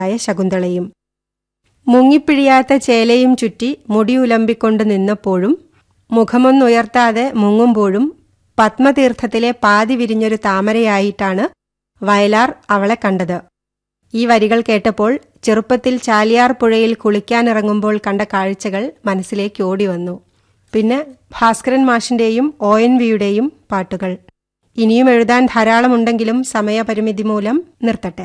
ആയ ശകുന്തളയും മുങ്ങിപ്പിഴിയാത്ത ചേലയും ചുറ്റി മുടിയുലമ്പിക്കൊണ്ട് നിന്നപ്പോഴും മുഖമൊന്നുയർത്താതെ മുങ്ങുമ്പോഴും പത്മതീർത്ഥത്തിലെ പാതി വിരിഞ്ഞൊരു താമരയായിട്ടാണ് വയലാർ അവളെ കണ്ടത് ഈ വരികൾ കേട്ടപ്പോൾ ചെറുപ്പത്തിൽ ചാലിയാർ പുഴയിൽ കുളിക്കാനിറങ്ങുമ്പോൾ കണ്ട കാഴ്ചകൾ മനസ്സിലേക്ക് ഓടി വന്നു പിന്നെ ഭാസ്കരൻ മാഷിന്റെയും ഒ എൻ വിയുടെയും പാട്ടുകൾ ഇനിയും എഴുതാൻ ധാരാളമുണ്ടെങ്കിലും സമയപരിമിതി മൂലം നിർത്തട്ടെ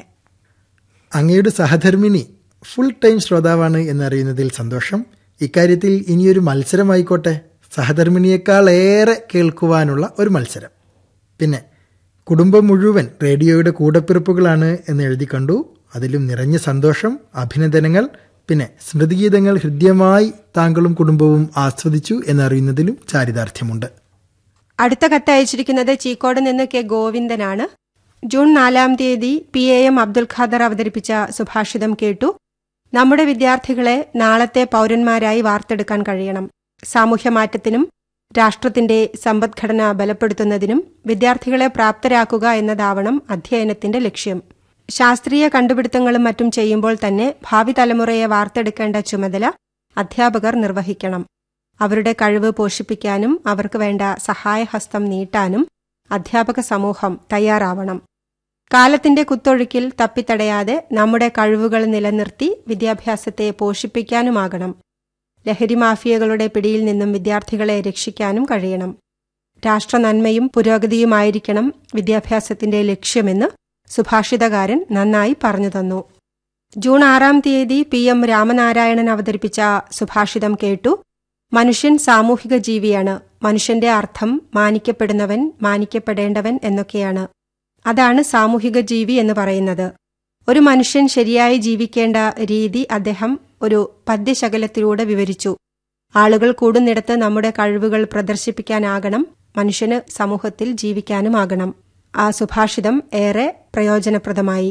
അങ്ങയുടെ സഹധർമ്മിണി ഫുൾ ടൈം ശ്രോതാവാണ് എന്നറിയുന്നതിൽ സന്തോഷം ഇക്കാര്യത്തിൽ ഇനിയൊരു മത്സരമായിക്കോട്ടെ സഹധർമ്മിണിയേക്കാൾ ഏറെ കേൾക്കുവാനുള്ള ഒരു മത്സരം പിന്നെ കുടുംബം മുഴുവൻ റേഡിയോയുടെ കൂടപ്പിറപ്പുകളാണ് എന്ന് എഴുതി കണ്ടു അതിലും നിറഞ്ഞ സന്തോഷം അഭിനന്ദനങ്ങൾ പിന്നെ സ്മൃതിഗീതങ്ങൾ ഹൃദ്യമായി താങ്കളും കുടുംബവും ആസ്വദിച്ചു എന്നറിയുന്നതിലും ചാരിതാർത്ഥ്യമുണ്ട് അടുത്ത കത്ത് അയച്ചിരിക്കുന്നത് ചീക്കോട് നിന്ന് കെ ഗോവിന്ദനാണ് ജൂൺ നാലാം തീയതി P A M Abdul Khader അവതരിപ്പിച്ച സുഭാഷിതം കേട്ടു നമ്മുടെ വിദ്യാർത്ഥികളെ നാളത്തെ പൗരന്മാരായി വാർത്തെടുക്കാൻ കഴിയണം സാമൂഹ്യമാറ്റത്തിനും രാഷ്ട്രത്തിന്റെ സമ്പദ്ഘടന ബലപ്പെടുത്തുന്നതിനും വിദ്യാർത്ഥികളെ പ്രാപ്തരാക്കുക എന്നതാവണം അധ്യയനത്തിന്റെ ലക്ഷ്യം ശാസ്ത്രീയ കണ്ടുപിടുത്തങ്ങളും മറ്റും ചെയ്യുമ്പോൾ തന്നെ ഭാവി തലമുറയെ വാർത്തെടുക്കേണ്ട ചുമതല അധ്യാപകർ നിർവഹിക്കണം അവരുടെ കഴിവ് പോഷിപ്പിക്കാനും അവർക്ക് വേണ്ട സഹായഹസ്തം നീട്ടാനും അധ്യാപക സമൂഹം തയ്യാറാവണം കാലത്തിന്റെ കുത്തൊഴുക്കിൽ തപ്പിത്തടയാതെ നമ്മുടെ കഴിവുകൾ നിലനിർത്തി വിദ്യാഭ്യാസത്തെ പോഷിപ്പിക്കാനുമാകണം ലഹരി മാഫിയകളുടെ പിടിയിൽ നിന്നും വിദ്യാർത്ഥികളെ രക്ഷിക്കാനും കഴിയണം രാഷ്ട്ര നന്മയും പുരോഗതിയുമായിരിക്കണം വിദ്യാഭ്യാസത്തിന്റെ ലക്ഷ്യമെന്ന് സുഭാഷിതകാരൻ നന്നായി പറഞ്ഞു തന്നു ജൂൺ ആറാം തീയതി പി എം രാമനാരായണൻ അവതരിപ്പിച്ച സുഭാഷിതം കേട്ടു മനുഷ്യൻ സാമൂഹിക ജീവിയാണ് മനുഷ്യന്റെ അർത്ഥം മാനിക്കപ്പെടുന്നവൻ മാനിക്കപ്പെടേണ്ടവൻ എന്നൊക്കെയാണ് അതാണ് സാമൂഹിക ജീവി എന്ന് പറയുന്നത് ഒരു മനുഷ്യൻ ശരിയായി ജീവിക്കേണ്ട രീതി അദ്ദേഹം ഒരു പദ്യശകലത്തിലൂടെ വിവരിച്ചു ആളുകൾ കൂടുന്നിടത്ത് നമ്മുടെ കഴിവുകൾ പ്രദർശിപ്പിക്കാനാകണം മനുഷ്യന് സമൂഹത്തിൽ ജീവിക്കാനുമാകണം ആ സുഭാഷിതം ഏറെ പ്രയോജനപ്രദമായി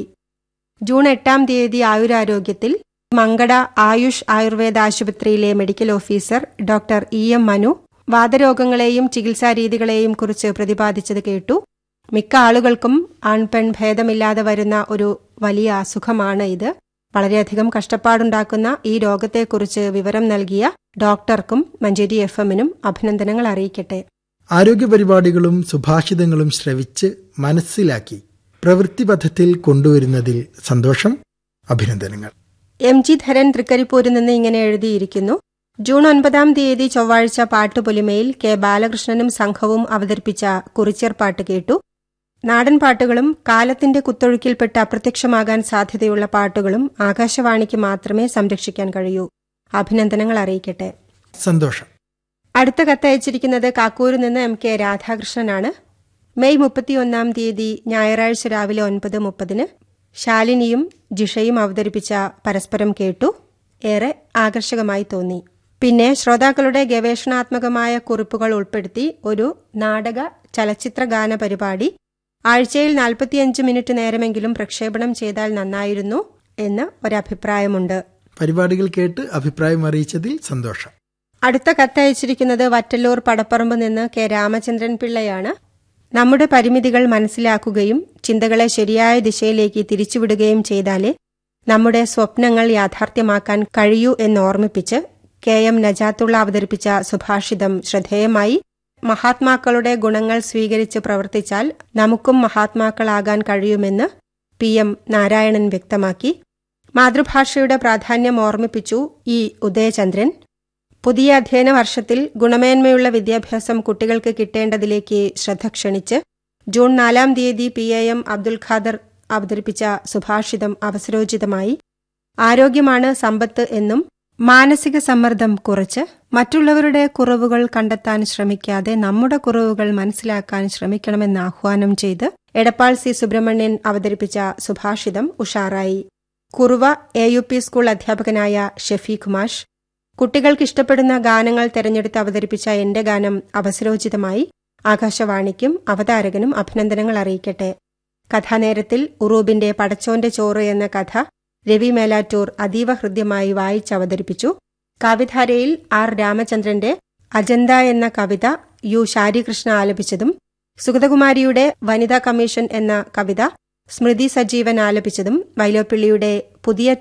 ജൂൺ എട്ടാം തീയതി ആയുരാരോഗ്യത്തിൽ മങ്കട ആയുഷ് ആയുർവേദ ആശുപത്രിയിലെ medical officer doctor E M Manu വാതരോഗങ്ങളെയും ചികിത്സാരീതികളെയും കുറിച്ച് പ്രതിപാദിച്ചത് കേട്ടു മിക്ക ആളുകൾക്കും ആൺപെൺ ഭേദമില്ലാതെ വരുന്ന ഒരു വലിയ അസുഖമാണ് ഇത് വളരെയധികം കഷ്ടപ്പാടുണ്ടാക്കുന്ന ഈ രോഗത്തെക്കുറിച്ച് വിവരം നൽകിയ ഡോക്ടർക്കും മഞ്ചേരി എഫ് എമ്മിനും അഭിനന്ദനങ്ങൾ അറിയിക്കട്ടെ ആരോഗ്യ പരിപാടികളും സുഭാഷിതങ്ങളും ശ്രവിച്ച് മനസ്സിലാക്കി പ്രവൃത്തിപഥത്തിൽ കൊണ്ടുവരുന്നതിൽ സന്തോഷം അഭിനന്ദനങ്ങൾ എം ജി ധരൻ തൃക്കരിപ്പൂരിൽ നിന്ന് ഇങ്ങനെ എഴുതിയിരിക്കുന്നു ജൂൺ ഒൻപതാം തീയതി ചൊവ്വാഴ്ച പാട്ടുപൊലിമയിൽ കെ ബാലകൃഷ്ണനും സംഘവും അവതരിപ്പിച്ച കുറിച്യർ പാട്ട് കേട്ടു നാടൻ പാട്ടുകളും കാലത്തിന്റെ കുത്തൊഴുക്കിൽപ്പെട്ട് അപ്രത്യക്ഷമാകാൻ സാധ്യതയുള്ള പാട്ടുകളും ആകാശവാണിക്ക് മാത്രമേ സംരക്ഷിക്കാൻ കഴിയൂ അഭിനന്ദനങ്ങൾ അറിയിക്കട്ടെ സന്തോഷം അടുത്ത കത്തയച്ചിരിക്കുന്നത് കാക്കൂരിൽ നിന്ന് എം കെ രാധാകൃഷ്ണനാണ് മെയ് മുപ്പത്തിയൊന്നാം തീയതി ഞായറാഴ്ച രാവിലെ ഒൻപത് മുപ്പതിന് ശാലിനിയും ജിഷയും അവതരിപ്പിച്ച പരസ്പരം കേട്ടു ഏറെ ആകർഷകമായി തോന്നി പിന്നെ ശ്രോതാക്കളുടെ ഗവേഷണാത്മകമായ കുറിപ്പുകൾ ഉൾപ്പെടുത്തി ഒരു നാടക ചലച്ചിത്ര ഗാന പരിപാടി ആഴ്ചയിൽ നാൽപ്പത്തിയഞ്ച് മിനിറ്റ് നേരമെങ്കിലും പ്രക്ഷേപണം ചെയ്താൽ നന്നായിരുന്നു എന്ന് ഒരഭിപ്രായമുണ്ട് പരിപാടികൾ കേട്ട് അഭിപ്രായം അറിയിച്ചതിൽ സന്തോഷം അടുത്ത കത്തയച്ചിരിക്കുന്നത് വറ്റല്ലൂർ പടപ്പറമ്പ് നിന്ന് കെ രാമചന്ദ്രൻ പിള്ളയാണ് നമ്മുടെ പരിമിതികൾ മനസ്സിലാക്കുകയും ചിന്തകളെ ശരിയായ ദിശയിലേക്ക് തിരിച്ചുവിടുകയും ചെയ്താലേ നമ്മുടെ സ്വപ്നങ്ങൾ യാഥാർത്ഥ്യമാക്കാൻ കഴിയൂ എന്നോർമ്മിപ്പിച്ച് കെ എം നജാത്തുള്ള അവതരിപ്പിച്ച സുഭാഷിതം ശ്രദ്ധേയമായി മഹാത്മാക്കളുടെ ഗുണങ്ങൾ സ്വീകരിച്ച് പ്രവർത്തിച്ചാൽ നമുക്കും മഹാത്മാക്കളാകാൻ കഴിയുമെന്ന് പി എം നാരായണൻ വ്യക്തമാക്കി മാതൃഭാഷയുടെ പ്രാധാന്യം ഓർമ്മിപ്പിച്ചു ഇ ഉദയചന്ദ്രൻ പുതിയ അധ്യയന വർഷത്തിൽ ഗുണമേന്മയുള്ള വിദ്യാഭ്യാസം കുട്ടികൾക്ക് കിട്ടേണ്ടതിലേക്ക് ശ്രദ്ധ ക്ഷണിച്ച് ജൂൺ നാലാം തീയതി P A M Abdul Khader അവതരിപ്പിച്ച സുഭാഷിതം അവസരോചിതമായി ആരോഗ്യമാണ് സമ്പത്ത് എന്നും മാനസിക സമ്മർദ്ദം കുറച്ച് മറ്റുള്ളവരുടെ കുറവുകൾ കണ്ടെത്താൻ ശ്രമിക്കാതെ നമ്മുടെ കുറവുകൾ മനസ്സിലാക്കാൻ ശ്രമിക്കണമെന്ന് ആഹ്വാനം ചെയ്ത് എടപ്പാൾ സി സുബ്രഹ്മണ്യൻ അവതരിപ്പിച്ച സുഭാഷിതം ഉഷാറായി Kuruva A U P school അധ്യാപകനായ ഷെഫീഖ് മാഷ് കുട്ടികൾക്ക് ഇഷ്ടപ്പെടുന്ന ഗാനങ്ങൾ തെരഞ്ഞെടുത്ത് അവതരിപ്പിച്ച എന്റെ ഗാനം അവസരോചിതമായി ആകാശവാണിക്കും അവതാരകനും അഭിനന്ദനങ്ങൾ അറിയിക്കട്ടെ കഥാനേരത്തിൽ ഉറൂബിന്റെ പടച്ചോന്റെ ചോറ് എന്ന കഥ രവി മേലാറ്റൂർ അതീവ ഹൃദ്യമായി വായിച്ചവതരിപ്പിച്ചു കവിധാരയിൽ ആർ രാമചന്ദ്രന്റെ അജന്ത എന്ന കവിത യു ശാരികൃഷ്ണ ആലപിച്ചതും സുഗതകുമാരിയുടെ വനിതാ കമ്മീഷൻ എന്ന കവിത സ്മൃതി സജീവൻ ആലപിച്ചതും വൈലോപ്പിള്ളിയുടെ പുതിയ